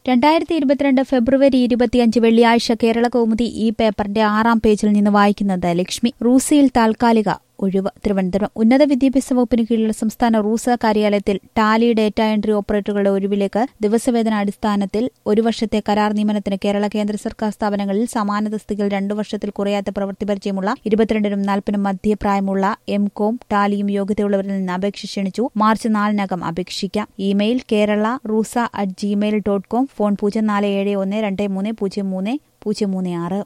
രണ്ടായിരത്തി ഇരുപത്തിരണ്ട് ഫെബ്രുവരി ഇരുപത്തിയഞ്ച് വെള്ളിയാഴ്ച കേരള കൗമുദി ഈ പേപ്പറിന്റെ ആറാം പേജിൽ നിന്ന് വായിക്കുന്നത് ലക്ഷ്മി റൂസിയിൽ താൽക്കാലിക ഒഴിവ് തിരുവനന്തപുരം ഉന്നത വിദ്യാഭ്യാസ വകുപ്പിന് കീഴിലുള്ള സംസ്ഥാന റൂസ കാര്യാലയത്തിൽ ടാലി ഡേറ്റ എൻട്രി ഓപ്പറേറ്ററുകളുടെ ഒഴിവിലേക്ക് ദിവസവേതന അടിസ്ഥാനത്തിൽ ഒരു വർഷത്തെ കരാർ നിയമനത്തിന് കേരള കേന്ദ്ര സർക്കാർ സ്ഥാപനങ്ങളിൽ സമാന തസ്തികയിൽ രണ്ടു വർഷത്തിൽ കുറയാത്ത പ്രവൃത്തി പരിചയമുള്ള ഇരുപത്തിരണ്ടിനും നാൽപ്പതിനും മധ്യപ്രായമുള്ള എം കോം ടാലിയും യോഗ്യതയുള്ളവരിൽ നിന്ന് അപേക്ഷ ക്ഷണിച്ചു മാർച്ച് നാലിനകം അപേക്ഷിക്കാം email Kerala RUSA at Gmail dot com phone പൂജ്യം നാല് ഏഴ് ഒന്ന് രണ്ട് മൂന്ന് പൂജ്യം മൂന്ന് പൂജ്യം മൂന്ന് ആറ്